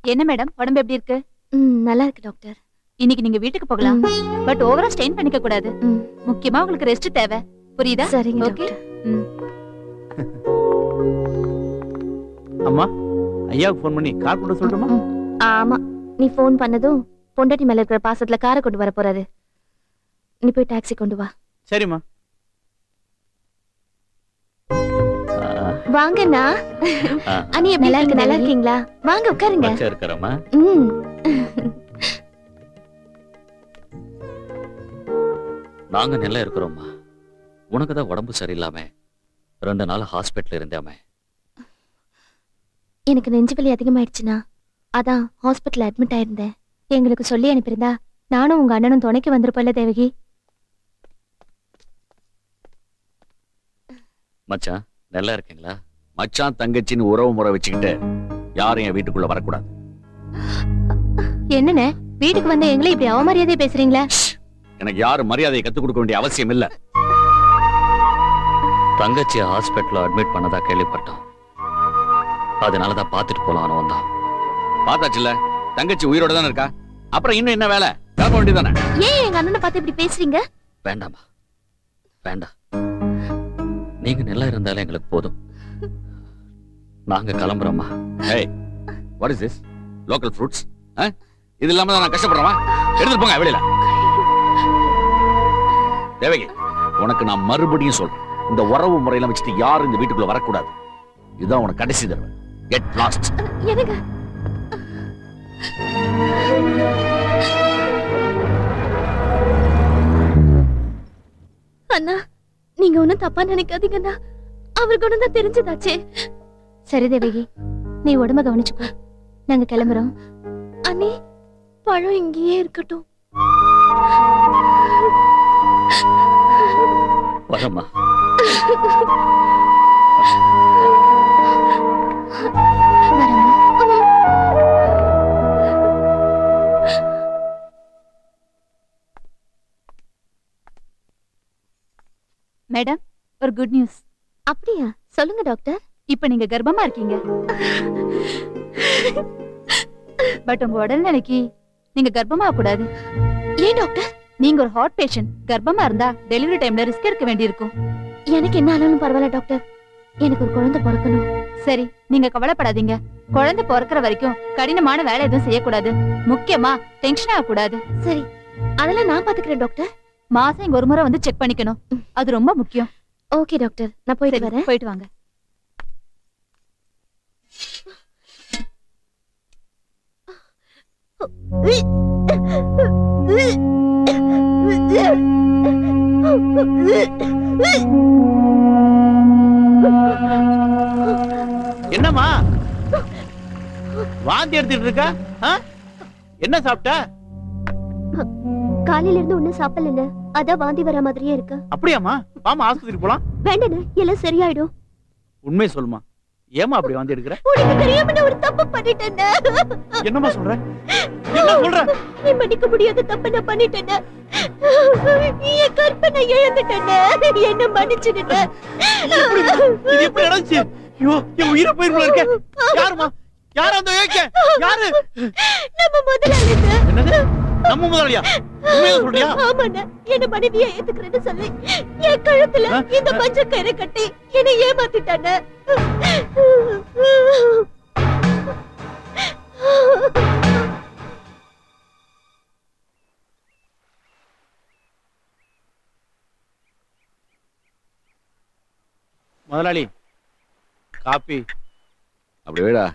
என்ன மேடம் உடம்பு எப்படி இருக்கு ம் நல்லா இருக்கு டாக்டர் இன்னைக்கு நீங்க வீட்டுக்கு போகலாம் பட் ஓவரா ஸ்ட்ரெயின் பண்ணிக்க கூடாது ம். முக்கியமா உங்களுக்கு ரெஸ்ட் தேவை புரியுதா சரிங்க ஓகே அம்மா ஐயாவுக்கு ஃபோன் பண்ணி கார் கொண்டு சொல்லட்டுமா ஆமா நீ ஃபோன் பண்ணதும் பொண்டாட்டி மேல இருக்கிற பாசத்துல காரை கொண்டு வர போறாரு நீ போய் டாக்ஸி கொண்டு வா சரிம்மா வாங்கண்ணா அண்ணி எப்படி நல்லா இருக்கீங்க நல்லா இருக்கேன் இருக்கீங்களா வாங்க உட்காருங்க வச்சா இருக்கிறோமா ம் நாங்க நல்லா இருக்கிறோம்மா உனக்கு தான் உடம்பு சரியில்லாம ரெண்டு நாள் ஹாஸ்பிட்டல் இருந்தேமே எனக்கு நெஞ்சு வலி அதிகமாயிடுச்சுண்ணா அதான் ஹாஸ்பிட்டல் அட்மிட் ஆயிருந்தேன் எங்களுக்கு சொல்லி அனுப்பியிருந்தா நானும் உங்க அண்ணனும் துணைக்கு வந்திருப்போம்ல தேவகி மச்சான் நல்லா இருக்கீங்களா மச்சான் தங்கச்சின்னு உறவு முறை வச்சுக்கிட்டு யாரும் என் வீட்டுக்குள்ள வரக்கூடாது என்னண்ணே வீட்டுக்கு வந்த எங்களை இப்படி அவமரியாதை பேசுறீங்களா எனக்கு யாரும் மரியாதையை கத்துக் கொடுக்க வேண்டிய அவசியம் இல்ல தங்கச்சியை ஹாஸ்பிட்டல்ல அட்மிட் பண்ணதா கேள்விப்பட்டோம் அதனால தான் பார்த்துட்டு போலாம்னு வந்தோம் பார்த்தாச்சுல்ல தங்கச்சி உயிரோட தானே இருக்கா அப்புறம் இன்னும் என்ன வேலை கிளம்ப வேண்டியதானே ஏன் எங்க அண்ணனை பார்த்து இப்படி பேசுறீங்க வேண்டாமா வேண்டாம் நீங்க நல்லா இருந்தாலே எங்களுக்கு போதும் நாங்க கிளம்புறோம்மா ஏய் what is this local fruits இது இல்லாம தான் நான் கஷ்டப்படுறேன் எடுத்துட்டு போங்க வெளியில தேவகி உனக்கு நான் மறுபடியும் சொல்றேன் இந்த உறவு முறையில வச்சுட்டு யாரும் இந்த வீட்டுக்குள்ள வரக்கூடாது இதுதான் உனக்கு கடைசி தடவை கெட் லாஸ்ட் எனக்கு அண்ணா நீங்க ஒண்ணும் தப்பா நினைக்காதீங்கண்ணா அவருக்கு ஒண்ணும் தான் தெரிஞ்சதாச்சே சரி தேவகி நீ உடம்ப கவனிச்சுக்கோ நாங்க கிளம்புறோம் அண்ணி பழம் இங்கேயே இருக்கட்டும் வரம்மா மேடம் ஒரு குட் நியூஸ் அப்படியா சொல்லுங்க டாக்டர் இப்ப நீங்க கர்ப்பமா இருக்கீங்க பட் உங்க உடல்நிலைக்கு நீங்க கர்ப்பமா கூடாது ஏன் டாக்டர் நீங்க ஒரு ஹார்ட் பேஷண்ட் கர்ப்பமா இருந்தா டெலிவரி டைம்ல ரிஸ்க் எடுக்க வேண்டியிருக்கும் எனக்கு என்ன ஆனாலும் பரவாயில்ல டாக்டர் எனக்கு ஒரு குழந்தை பிறக்கணும் சரி நீங்க கவலைப்படாதீங்க குழந்தை பிறக்கிற வரைக்கும் கடினமான வேலை எதுவும் செய்யக்கூடாது முக்கியமா டென்ஷன் ஆகக்கூடாது சரி அதெல்லாம் நான் பாத்துக்கிறேன் டாக்டர் மாசம் இங்க ஒரு முறை வந்து செக் பண்ணிக்கணும் அது ரொம்ப முக்கியம் ஓகே டாக்டர் நான் போயிட்டு சரி, வரேன் போயிட்டு வாங்க என்னம்மா வாந்தி எடுத்துட்டு இருக்க ஆ? என்ன சாப்பிட்ட காலையில இருந்து ஒண்ணும் சாப்பிடல அதான் வாந்தி வர மாதிரியே இருக்கு அப்படியாம்மா வாமா ஆஸ்பத்திரி போலாம் வேண்டனே எல்லாம் சரியாயிடும் உண்மை சொல்லுமா ஏமா அப்படி வாந்தி எடுக்கிற உனக்கு தெரியாம நான் ஒரு தப்பு பண்ணிட்டேன் என்னம்மா சொல்ற என்ன சொல்ற நீ மன்னிக்க முடியாத தப்பு நான் பண்ணிட்டேன் என் கற்பனை இழந்துட்டேன் என்ன மன்னிச்சிடுங்க இது எப்படி நடந்துச்சு ஐயோ என் உயிரை போயிருக்கல இருக்க யாருமா யார் அந்த ஏக்க யாரு நம்ம முதலாளிங்க என்னது நம்ம முதலாளியா உண்மையா சொல்றியா ஆமாண்ணா என்ன மனைவியா ஏத்துக்கிறேன்னு சொல்லி என் கழுத்துல இந்த மஞ்சள் கயிறை கட்டி என்னை ஏமாத்திட்டானே முதலாளி காப்பி அப்படி வேடா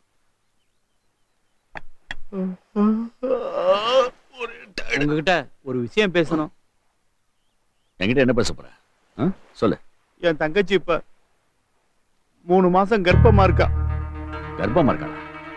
உங்ககிட்ட ஒரு விஷயம் பேசணும் என்கிட்ட என்ன பேச போற ஆ? சொல்லு என் தங்கச்சி இப்ப மூணு மாசம் கர்ப்பமா இருக்கா கர்ப்பமா இருக்காளா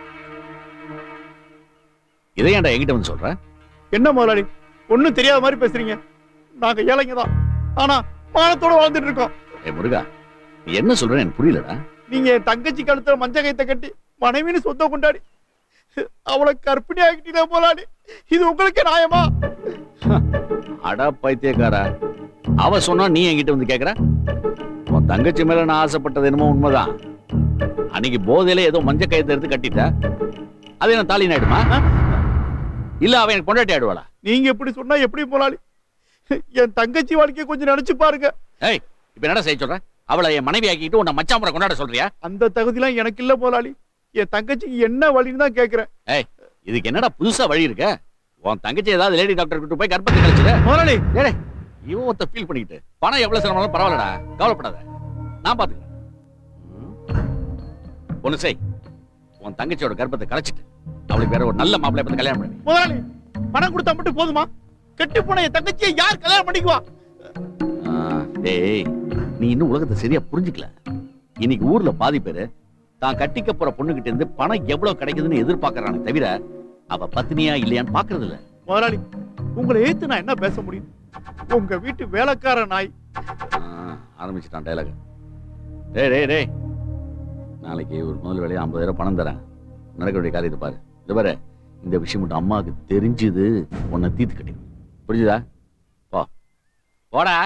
இதை ஏன்டா என்கிட்ட வந்து சொல்ற என்ன முதலாளி ஒண்ணும் தெரியாத மாதிரி பேசுறீங்க நாங்க ஏழைங்க தான் ஆனா மானத்தோட வாழ்ந்துட்டு இருக்கோம் ஏ முருகா நீ என்ன சொல்ற எனக்கு புரியலடா நீங்க என் தங்கச்சி கழுத்துல மஞ்ச கைத்தை கட்டி மனைவின்னு சொந்த கொண்டாடி அவளை கற்பிணி ஆக்கிட்டீங்க போலாடி இது உங்களுக்கு நியாயமா அடா பைத்தியக்காரா அவ சொன்னா நீ என்கிட்ட வந்து கேக்குற உன் தங்கச்சி மேல நான் ஆசைப்பட்டது என்னமோ உண்மைதான் அன்னைக்கு போதையில ஏதோ மஞ்ச கயத்தை எடுத்து கட்டிட்ட அது என்ன தாலி ஆயிடுமா ஆ? இல்ல அவன் எனக்கு பொண்டாட்டி ஆயிடுவாளா நீங்க எப்படி சொன்னா எப்படி முதலாளி என் தங்கச்சி வாழ்க்கையை கொஞ்சம் நினைச்சு பாருங்க ஏய் இப்ப என்னடா செய்ய சொல்ற அவளை என் மனைவி ஆக்கிட்டு உன்னை மச்சான் முறை கொண்டாட சொல்றியா அந்த தகுதிலாம் எனக்கு இல்ல முதலாளி என் தங்கச்சிக்கு என்ன வழின்னு தான் கேக்குறேன் இதுக்கு என்னடா புதுசா வழி இருக்க உன் தங்கச்சி ஏதாவது லேடி டாக்டர் கிட்ட போய் கர்ப்பத்தை கழிச்சிட முதலாளி இவன் ஒருத்த ஃபீல் பண்ணிக்கிட்டு பணம் எவ்வளவு சிரமம் பரவாயில்லடா கவலைப்படாத நான் பாத்துக்கிறேன் ம். ஒண்ணு செய் உன் தங்கச்சியோட கர்ப்பத்தை கலைச்சிட்டு அவளுக்கு வேற ஒரு நல்ல மாப்பிள்ளை பார்த்து கல்யாணம் பண்ணி முதலாளி பணம் கொடுத்தா மட்டும் போதுமா கெட்டு போன என் தங்கச்சியை யார் கல்யாணம் பண்ணிக்குவா டேய் நீ இன்னும் உலகத்தை சரியா புரிஞ்சுக்கல இன்னைக்கு ஊர்ல பாதி பேரு தான் கட்டிக்க போற பொண்ணுகிட்ட இருந்து பணம் எவ்வளவு கிடைக்குதுன்னு எதிர்பார்க்கறானே தவிர அவ பத்தினியா இல்லையான்னு பாக்குறது இல்ல முதலாளி உங்களை ஏத்து நான் என்ன பேச முடியும் உங்க வீட்டு வேலைக்கார நாய் ஆ, ஆரம்பிச்சிட்டான் டைலாக் டேய் டேய் டேய் நாளைக்கு ஒரு முதல் வேலையை ஐம்பதாயிரம் பணம் தரேன் நடக்க வேண்டிய காரியத்தை பாரு இது பாரு இந்த விஷயம் மட்டும் அம்மாவுக்கு தெரிஞ்சுது உன்னை தீத்து கட்டிடும் புரிஞ்சுதா போ போடா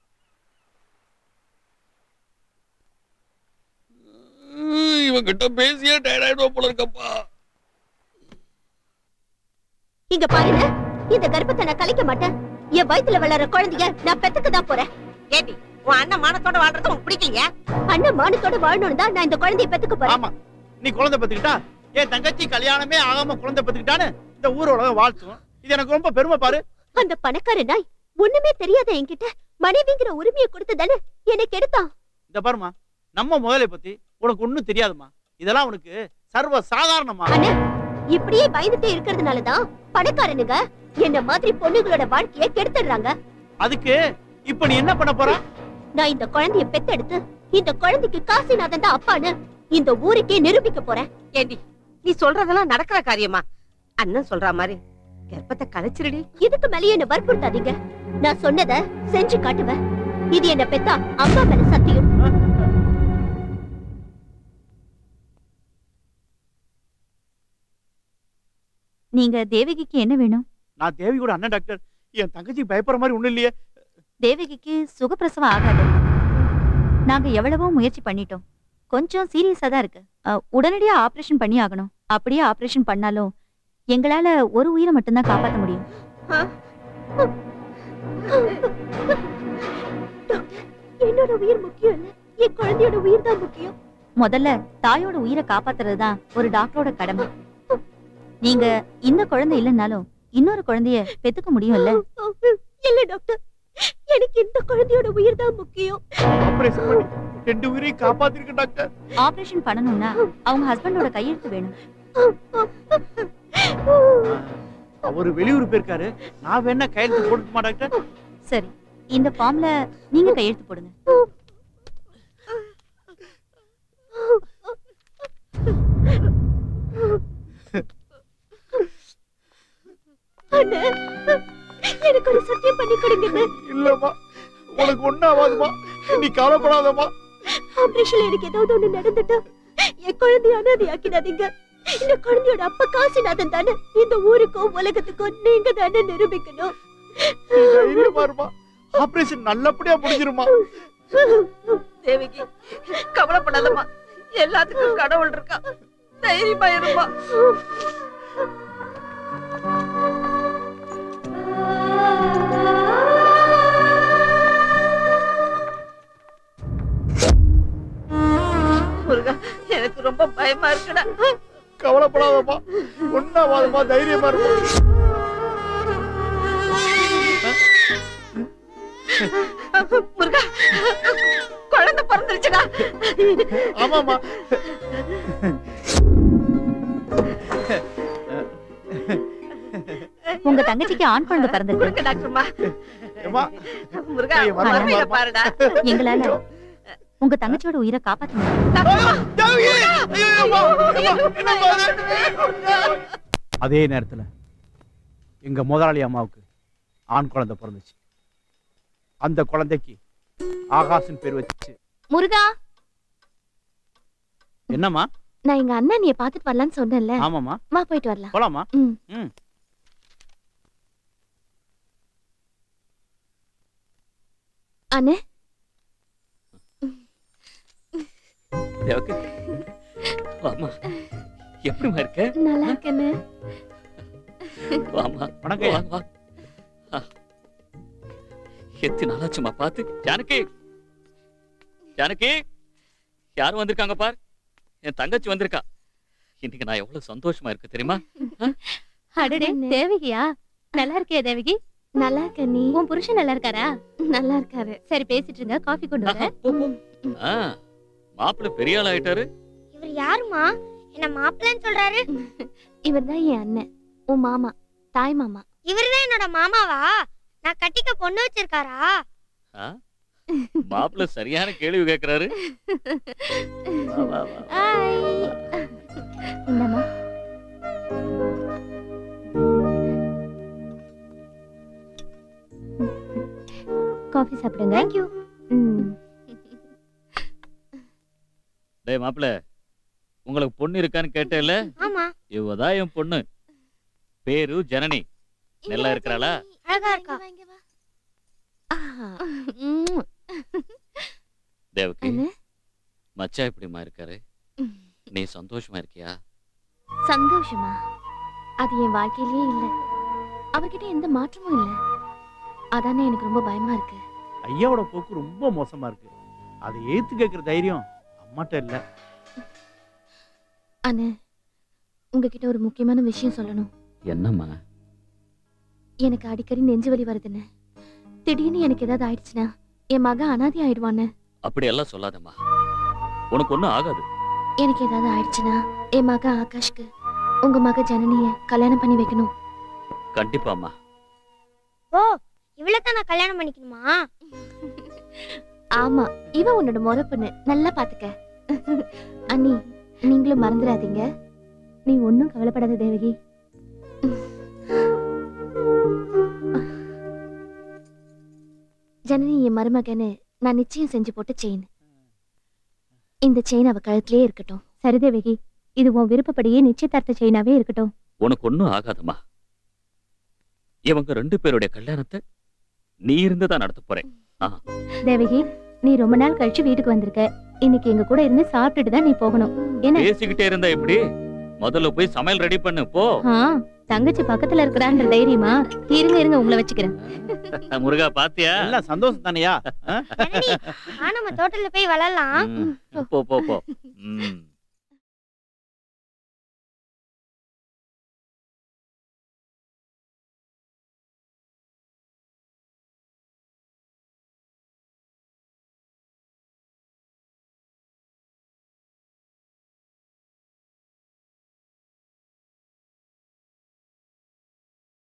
இவன் கிட்ட பேசியே டயர்டாயிடுவோம் போல இருக்கப்பா இங்க பாருங்க இந்த கர்ப்பத்தை நான் கலைக்க மாட்டேன் என் வயித்துல வளர குழந்தைய நான் பெத்துக்க தான் போறேன் ஏடி உன் அண்ணன் மானத்தோட வாழ்றது உனக்கு பிடிக்கலையா அண்ணன் மானத்தோட வாழணும் தான் நான் இந்த குழந்தைய பெத்துக்க போறேன் ஆமா நீ குழந்தை பத்துக்கிட்டா என் தங்கச்சி கல்யாணமே ஆகாம குழந்தை பத்துக்கிட்டான்னு இந்த ஊர் உலகம் வாழ்த்தும் இது எனக்கு ரொம்ப பெருமை பாரு அந்த பணக்கார நாய் ஒண்ணுமே தெரியாத என்கிட்ட மனைவிங்கிற உரிமையை கொடுத்து தானே எனக்கு எடுத்தான் இந்த பாருமா நம்ம முதலை பத்தி உனக்கு ஒண்ணும் தெரியாதுமா இதெல்லாம் உனக்கு சர்வ சாதாரணமா அண்ணா இப்படியே பயந்துட்டே இருக்கிறதுனாலதான் பணக்காரனுங்க என்ன மாதிரி பொண்ணுங்களோட வாழ்க்கைய கெடுத்துடுறாங்க அதுக்கு இப்ப நீ என்ன பண்ண போற நான் இந்த குழந்தைய பெத்தெடுத்து இந்த குழந்தைக்கு காசிநாதன் தான் அப்பான்னு இந்த ஊருக்கே நிரூபிக்க போறேன் ஏடி நீ சொல்றதெல்லாம் நடக்கிற காரியமா அண்ணன் சொல்ற மாதிரி கர்ப்பத்தை கலைச்சிருடி இதுக்கு மேலேயே என்ன வற்புறுத்தாதீங்க நான் சொன்னத செஞ்சு காட்டுவேன் இது என்ன பெத்தா அம்மா மேல சத்தியம் நீங்க தேவகிக்கு என்ன வேணும் நான் தேவியோட அண்ணன் டாக்டர் என் தங்கச்சி பயப்படுற மாதிரி ஒண்ணும் இல்லையே தேவகிக்கு சுகப்பிரசவம் ஆகாது நாங்க எவ்வளவோ முயற்சி பண்ணிட்டோம் கொஞ்சம் சீரியஸா தான் இருக்கு அஹ், உடனடியா ஆபரேஷன் பண்ணி ஆகணும் அப்படியே ஆபரேஷன் பண்ணாலும் எங்களால ஒரு உயிரை மட்டும்தான் காப்பாத்த முடியும் என்னோட உயிர் முக்கியம் இல்ல என் குழந்தையோட உயிர் தான் முக்கியம் முதல்ல தாயோட உயிரை காப்பாத்துறது தான் ஒரு டாக்டரோட கடமை நீங்க இந்த குழந்தை இல்லைன்னாலும் இன்னொரு குழந்தைய பெத்துக்க முடியும்ல இல்ல டாக்டர் எனக்கு இந்த குழந்தையோட உயிர் தான் முக்கியம் ஆபரேஷன் பண்ணி ரெண்டு உயிரையும் காப்பாத்திருக்க டாக்டர் ஆபரேஷன் பண்ணணும்னா அவங்க ஹஸ்பண்டோட கையெழுத்து வேணும் அவரு வெளியூர் போயிருக்காரு நான் வேணா கையெழுத்து போட்டுமா டாக்டர் சரி இந்த ஃபார்ம்ல நீங்க கையெழுத்து போடுங்க அண்ணே, எனக்கு ஒரு சத்தியம் பண்ணி கொடுங்க இல்லம்மா உனக்கு ஒண்ணும் ஆகாதுமா நீ கவலைப்படாதம்மா ஆபரேஷன்ல எனக்கு ஏதாவது ஒண்ணு நடந்துட்டா என் குழந்தைய அனாதையாக்கிடாதீங்க இந்த குழந்தையோட அப்பா காசிநாதன் தானே இந்த ஊருக்கும் உலகத்துக்கும் நீங்க தானே நிரூபிக்கணும் நீ தைரியமா இருமா ஆபரேஷன் நல்லபடியா முடிஞ்சிருமா தேவகி கவலைப்படாதம்மா எல்லாத்துக்கும் கடவுள் இருக்கா தைரியமா இருமா முருகா எனக்கு ரொம்ப பயமா இருக்குடா கவலைப்படாதம்மா ஒன்னும் ஆகாதுமா தைரியமா இருமா முருகா குழந்தை பிறந்துருச்சுடா ஆமாமா உங்க தங்கச்சிக்கு ஆண் குழந்தை பிறந்திருக்கு கொடுங்க டாக்டர்மா ஏம்மா, முருகா ஐயோ, வரமா, மறுமையில வரமா. பாருடா எங்களால உங்க தங்கச்சியோட உயிரை காப்பாத்த முடியும் டாக்டர்மா, தேவி! ஐயோ, அம்மா, அம்மா, என்னம்மா இது? அதே நேரத்துல எங்க முதலாளி அம்மாவுக்கு ஆண் குழந்தை பிறந்துச்சு அந்த குழந்தைக்கு ஆகாசன் பேர் வச்சு முருகா என்னம்மா நான் எங்க அண்ணன் நீ பாத்துட்டு வரலாம்னு சொன்னேன்ல ஆமாம்மா வா போயிட்டு வரலாம் போலாமா ம். ம் அண்ணே தேவக்கு வாம்மா எப்படிமா இருக்க நல்லா இருக்கேன்னு வாமா வணக்கம் ஐயா. வா, வா. ஆ. எத்தி நாளாச்சுமா பார்த்து ஜானகி ஜானகி யார் வந்திருக்காங்க பார் என் தங்கச்சி வந்திருக்கா இன்னைக்கு நான் எவ்வளவு சந்தோஷமா இருக்கு தெரியுமா அடடே தேவகியா நல்லா இருக்கியா தேவகி நல்லா இருக்க நீ உன் புருஷன் நல்லா இருக்காரா நல்லா இருக்காரு சரி பேசிட்டு இருங்க காஃபி கொண்டு வர போ, போ. ஆ, மாப்பிள்ளை பெரிய ஆள் ஆயிட்டாரு இவர் யாருமா என்ன மாப்பிள்ளைன்னு சொல்றாரு இவர்தான் என் அண்ணன் உன் மாமா தாய் மாமா இவர்தான் என்னோட மாமாவா நான் கட்டிக்க பொண்ணு வச்சிருக்காரா ஆ? மாப்பிள்ளை சரியான கேள்வி கேக்குறாரு வா, வா, வா. இந்தம்மா காஃபி சாப்பிடுங்க தேங்க்யூ ம் டேய் மாப்பிள்ளை உங்களுக்கு பொண்ணு இருக்கான்னு கேட்டேல்ல ஆமா இவதான் என் பொண்ணு பேரு ஜனனி நல்லா இருக்கிறாளா அழகா இருக்கா தேவகி அண்ணே. மச்சா எப்படிமா இருக்காரு நீ சந்தோஷமா இருக்கியா சந்தோஷமா அது என் வாழ்க்கையிலேயே இல்ல அவர்கிட்ட எந்த மாற்றமும் இல்ல அதானே எனக்கு ரொம்ப பயமா இருக்கு ஐயாவோட போக்கு ரொம்ப மோசமா இருக்கு அதை ஏத்து கேட்கிற தைரியம் அம்மாட்ட இல்ல அண்ணே உங்ககிட்ட ஒரு முக்கியமான விஷயம் சொல்லணும் என்னம்மா எனக்கு அடிக்கடி நெஞ்சு வலி வருதுன்னு திடீர்னு எனக்கு ஏதாவது ஆயிடுச்சுன்னா என் மகன் அனாதி ஆயிடுவான்னு அப்படி எல்லாம் சொல்லாதம்மா உனக்கு ஒண்ணும் ஆகாது எனக்கு ஏதாவது ஆயிடுச்சுன்னா என் மகன் ஆகாஷ்க்கு உங்க மக ஜனனிய கல்யாணம் பண்ணி வைக்கணும் கண்டிப்பாம்மா ஓ இவ்வளவுதான் நான் கல்யாணம் பண்ணிக்கணுமா ஆமா இவ உன்னோட முறை பொண்ணு நல்லா பாத்துக்க அண்ணி நீங்களும் மறந்துடாதீங்க நீ ஒன்னும் கவலைப்படாத தேவகி ஜனனி என் மருமகன்னு நான் நிச்சயம் செஞ்சு போட்ட செயின் இந்த செயின் அவ கழுத்திலே இருக்கட்டும் சரி தேவகி இது உன் விருப்பப்படியே நிச்சயதார்த்த செயினாவே இருக்கட்டும் உனக்கு ஒண்ணும் ஆகாதம்மா இவங்க ரெண்டு பேருடைய கல்யாணத்தை நீ இருந்து தான் நடத்த போறேன் தேவகி நீ ரொம்ப நாள் கழிச்சு வீட்டுக்கு வந்திருக்க இன்னைக்கு எங்க கூட இருந்து சாப்பிட்டுட்டு தான் நீ போகணும் என்ன பேசிக்கிட்டே இருந்தா எப்படி முதல்ல போய் சமையல் ரெடி பண்ணு போ ஆ தங்கச்சி பக்கத்துல இருக்கிறான்ற தைரியமா இருங்க இருங்க உங்களை வச்சுக்கிறேன் முருகா பாத்தியா எல்லாம் சந்தோஷம் தானையா ஜனனி, வா நம்ம தோட்டத்துல போய் வளரலாம் ம், போ போ போ ம்